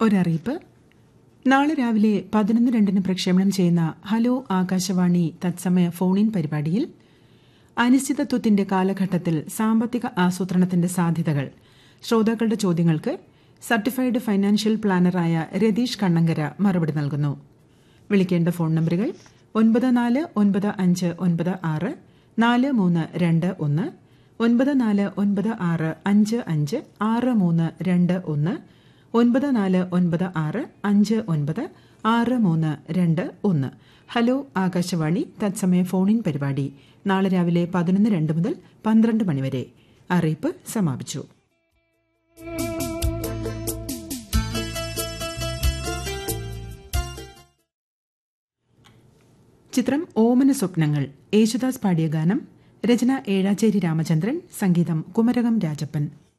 ഒരറിയിപ്പ് നാളെ രാവിലെ പതിനൊന്ന് രണ്ടിന് പ്രക്ഷേപണം ചെയ്യുന്ന ഹലോ ആകാശവാണി തത്സമയ ഫോൺ ഇൻ പരിപാടിയിൽ അനിശ്ചിതത്വത്തിന്റെ കാലഘട്ടത്തിൽ സാമ്പത്തിക ആസൂത്രണത്തിന്റെ സാധ്യതകൾ ശ്രോതാക്കളുടെ ചോദ്യങ്ങൾക്ക് സർട്ടിഫൈഡ് ഫൈനാൻഷ്യൽ പ്ലാനറായ രതീഷ് കണ്ണങ്കര മറുപടി നൽകുന്നു വിളിക്കേണ്ട ഫോൺ നമ്പറുകൾ ഒൻപത് നാല് ഒൻപത് അഞ്ച് ഒൻപത് ആറ് നാല് മൂന്ന് രണ്ട് ഒന്ന് ഒൻപത് നാല് ഒൻപത് ആറ് അഞ്ച് അഞ്ച് ആറ് മൂന്ന് രണ്ട് ഒന്ന് ഒൻപത് നാല് ഒൻപത് ആറ് അഞ്ച് ഒൻപത് ആറ് മൂന്ന് രണ്ട് ഒന്ന് ഹലോ ആകാശവാണി തത്സമയ ഫോണിൻ പരിപാടി നാളെ രാവിലെ പതിനൊന്ന് രണ്ട് മുതൽ പന്ത്രണ്ട് മണിവരെ അറിയിപ്പ് സമാപിച്ചു ചിത്രം ഓമന സ്വപ്നങ്ങൾ യേശുദാസ് പാടിയ ഗാനം രചന ഏഴാച്ചേരി രാമചന്ദ്രൻ സംഗീതം കുമരകം രാജപ്പൻ